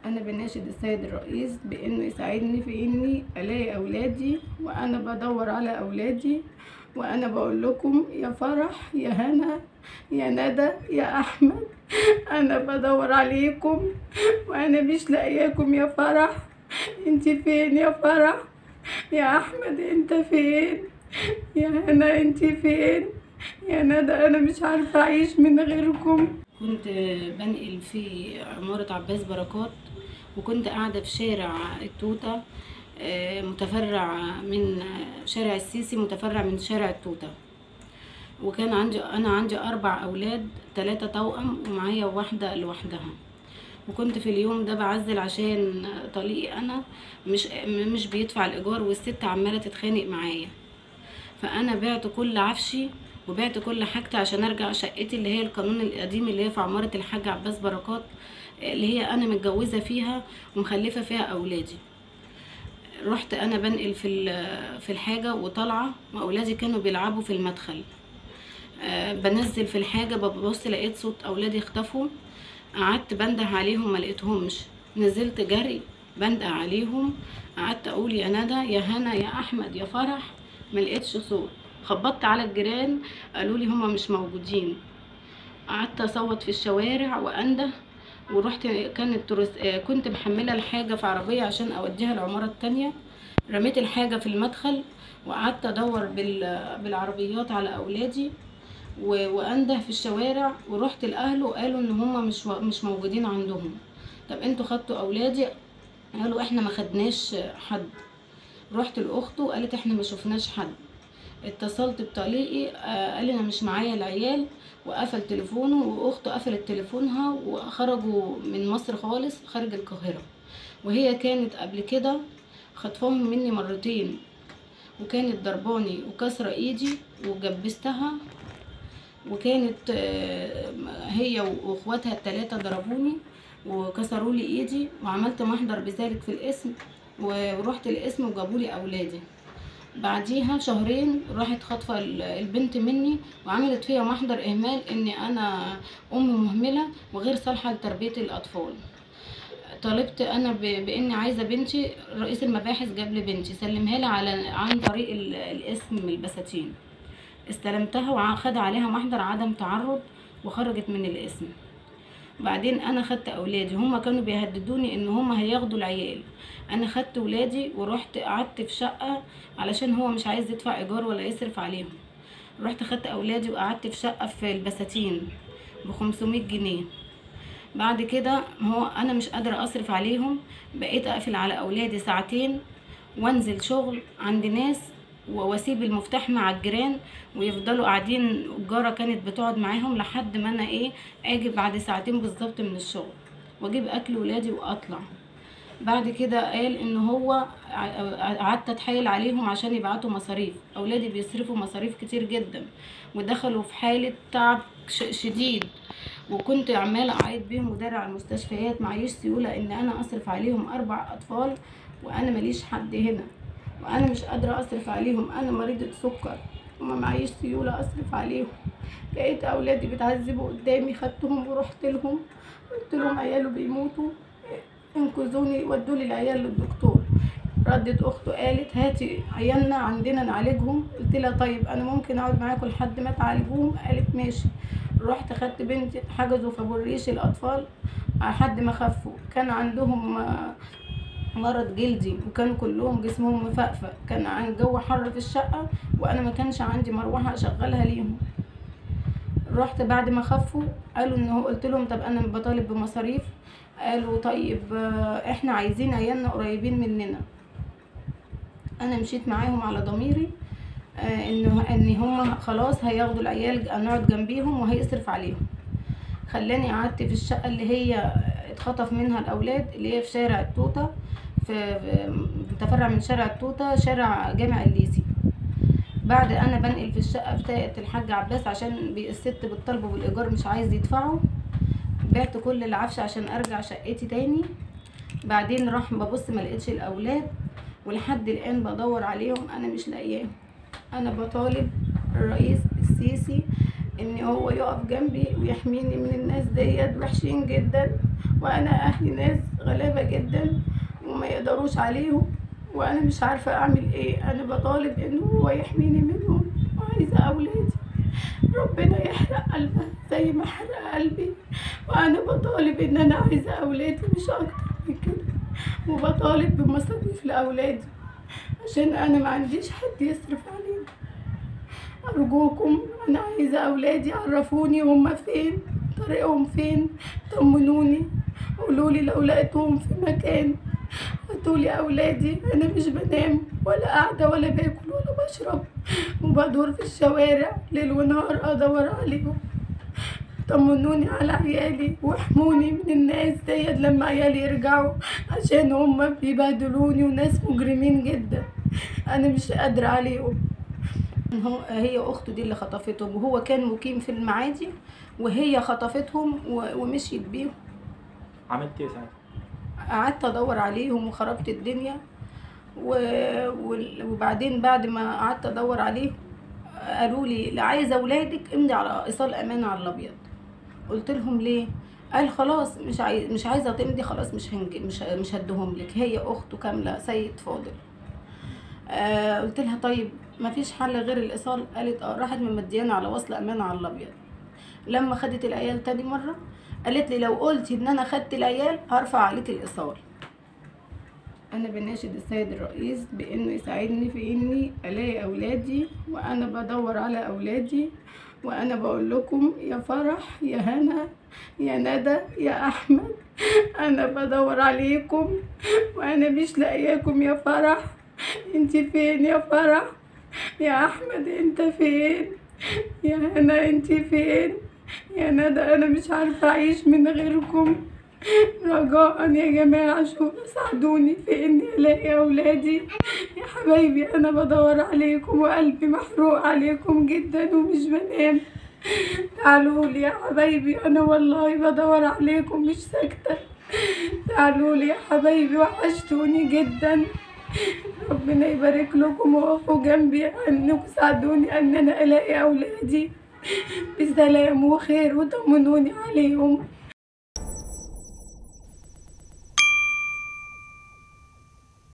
أنا بناشد السيد الرئيس بإنه يساعدني في إني ألاقي أولادي وأنا بدور على أولادي وأنا بقول لكم يا فرح يا هنا يا ندى يا أحمد أنا بدور عليكم وأنا مش لاقياكم يا فرح انت فين يا فرح يا أحمد انت فين يا هنا انت فين يا ندى أنا مش عارفة أعيش من غيركم كنت بنقل في عمارة عباس بركات وكنت قاعدة في شارع التوتة آه، متفرع من شارع السيسي متفرع من شارع التوتة وكان عندي أنا عندي أربع أولاد تلاتة توأم ومعايا واحدة لوحدها وكنت في اليوم ده بعزل عشان طليقي أنا مش مش بيدفع الإيجار والست عمالة تتخانق معايا فانا بعت كل عفشي وبعت كل حاجتي عشان ارجع شقتي اللي هي القانون القديم اللي هي في عماره الحاج عباس بركات اللي هي انا متجوزه فيها ومخلفه فيها اولادي رحت انا بنقل في ال- في الحاجه وطالعه واولادي كانوا بيلعبوا في المدخل آه، بنزل في الحاجه ببص لقيت صوت اولادي اختفوا قعدت بنده عليهم ما لقيتهمش نزلت جري بنده عليهم قعدت اقول يا ندى يا هنا يا احمد يا فرح ما لقيتش صوت خبطت على الجيران قالوا لي هما مش موجودين قعدت اصوت في الشوارع وانده ورحت كانت ترس... آه، كنت محمله الحاجه في عربيه عشان اوديها العماره التانية رميت الحاجه في المدخل وقعدت ادور بال... بالعربيات على اولادي و... وانده في الشوارع ورحت لاهله قالوا ان هما مش و... مش موجودين عندهم طب انتوا خدتوا اولادي قالوا احنا ما خدناش حد رحت لاخته قالت احنا ما شفناش حد اتصلت بطليقي آه، قال انا مش معايا العيال وقفل تليفونه واخته قفلت تليفونها وخرجوا من مصر خالص خارج القاهره وهي كانت قبل كده خطفهم مني مرتين وكانت ضرباني وكسره ايدي وجبستها وكانت آه، هي واخواتها التلاتة ضربوني وكسروا لي ايدي وعملت محضر بذلك في الاسم ورحت الاسم وجابوا لي اولادي بعديها شهرين راحت خاطفه ال- البنت مني وعملت فيها محضر اهمال اني انا ام مهمله وغير صالحه لتربيه الاطفال طالبت انا ب- باني عايزه بنتي رئيس المباحث جاب لي بنتي سلمها لي على عن طريق ال- الاسم البساتين استلمتها وخد عليها محضر عدم تعرض وخرجت من الاسم بعدين انا خدت اولادي هما كانوا بيهددوني ان هما هياخدوا العيال انا خدت ولادي ورحت قعدت في شقه علشان هو مش عايز يدفع ايجار ولا يصرف عليهم رحت خدت اولادي وقعدت في شقه في البساتين ب 500 جنيه بعد كده هو انا مش قادره اصرف عليهم بقيت اقفل على اولادي ساعتين وانزل شغل عند ناس و- واسيب المفتاح مع الجيران ويفضلوا قاعدين الجاره كانت بتقعد معاهم لحد ما انا ايه اجي بعد ساعتين بالظبط من الشغل واجيب اكل ولادي واطلع بعد كده قال ان هو ع- قعدت اتحايل عليهم عشان يبعتوا مصاريف اولادي بيصرفوا مصاريف كتير جدا ودخلوا في حالة تعب ش- شديد وكنت عمالة اعيط بيهم وداري على المستشفيات معيش سيولة ان انا اصرف عليهم اربع اطفال وانا ماليش حد هنا وانا مش قادرة اصرف عليهم انا مريضة سكر وما معيش سيولة اصرف عليهم لقيت اولادي بيتعذبوا قدامي خدتهم ورحت لهم قلت لهم عياله بيموتوا انقذوني ودوا لي العيال للدكتور ردت اخته قالت هاتي عيالنا عندنا نعالجهم قلت لها طيب انا ممكن اقعد معاكم لحد ما تعالجوهم قالت ماشي رحت خدت بنتي حجزوا في ابو الريش الاطفال لحد ما خفوا كان عندهم آه، مرض جلدي وكانوا كلهم جسمهم مفقفق كان عن جو حر في الشقه وانا ما كانش عندي مروحه اشغلها ليهم رحت بعد ما خفوا قالوا ان هو قلت لهم طب انا بطالب بمصاريف قالوا طيب آه، احنا عايزين عيالنا قريبين مننا انا مشيت معاهم على ضميري آه، ان ان هم خلاص هياخدوا العيال نقعد جنبيهم وهيصرف عليهم خلاني قعدت في الشقه اللي هي اتخطف منها الاولاد اللي هي في شارع التوته في في- متفرع من شارع التوته شارع جامع الليسي بعد انا بنقل في الشقه بتاعت الحاج عباس عشان بي- الست بتطالبه بالايجار مش عايز يدفعه بعت كل العفش عشان ارجع شقتي تاني بعدين راح ببص ما لقيتش الاولاد ولحد الان بدور عليهم انا مش لاقياهم انا بطالب الرئيس السيسي ان هو يقف جنبي ويحميني من الناس ديت وحشين جدا وانا اهلي ناس غلابه جدا وما يقدروش عليهم وانا مش عارفه اعمل ايه انا بطالب انه هو يحميني منهم وعايزه اولادي ربنا يحرق قلبها زي ما حرق قلبي وانا بطالب ان انا عايزه اولادي مش اكتر من كده وبطالب بمصاريف لاولادي عشان انا ما عنديش حد يصرف عليهم ارجوكم انا عايزه اولادي عرفوني هما فين طريقهم فين طمنوني قولوا لي لو لقيتهم في مكان هاتولي اولادي انا مش بنام ولا قاعده ولا باكل ولا بشرب وبدور في الشوارع ليل ونهار ادور عليهم طمنوني على عيالي واحموني من الناس ديت لما عيالي يرجعوا عشان هما بيبهدلوني وناس مجرمين جدا انا مش قادره عليهم هو هي اخته دي اللي خطفتهم وهو كان مقيم في المعادي وهي خطفتهم و- ومشيت بيهم عملت ايه ساعتها؟ قعدت ادور عليهم وخربت الدنيا و... وال- وبعدين بعد ما قعدت ادور عليهم قالوا لي لا عايزه اولادك امضي على ايصال امانه على الابيض قلت لهم ليه قال خلاص مش عايز مش عايزه تمضي خلاص مش هنج... مش ه- مش هديهم لك هي اخته كامله سيد فاضل آه قلت لها طيب ما فيش حل غير الايصال قالت اه راحت ممديانه على وصل امانه على الابيض لما خدت العيال تاني مره قالت لي لو قلتي ان انا خدت العيال هرفع عليك الايصال انا بناشد السيد الرئيس بانه يساعدني في اني الاقي اولادي وانا بدور على اولادي وانا بقول لكم يا فرح يا هنا يا ندى يا احمد انا بدور عليكم وانا مش لاقياكم يا فرح انت فين يا فرح يا احمد انت فين يا هنا انت فين يا ندى انا مش عارفه اعيش من غيركم رجاء يا جماعة شوفوا ساعدوني في اني الاقي اولادي يا حبايبي انا بدور عليكم وقلبي محروق عليكم جدا ومش بنام تعالوا لي يا حبايبي انا والله بدور عليكم مش ساكتة تعالوا لي يا حبايبي وحشتوني جدا ربنا يبارك لكم وقفوا جنبي انكم ساعدوني ان انا الاقي اولادي بسلام وخير وطمنوني عليهم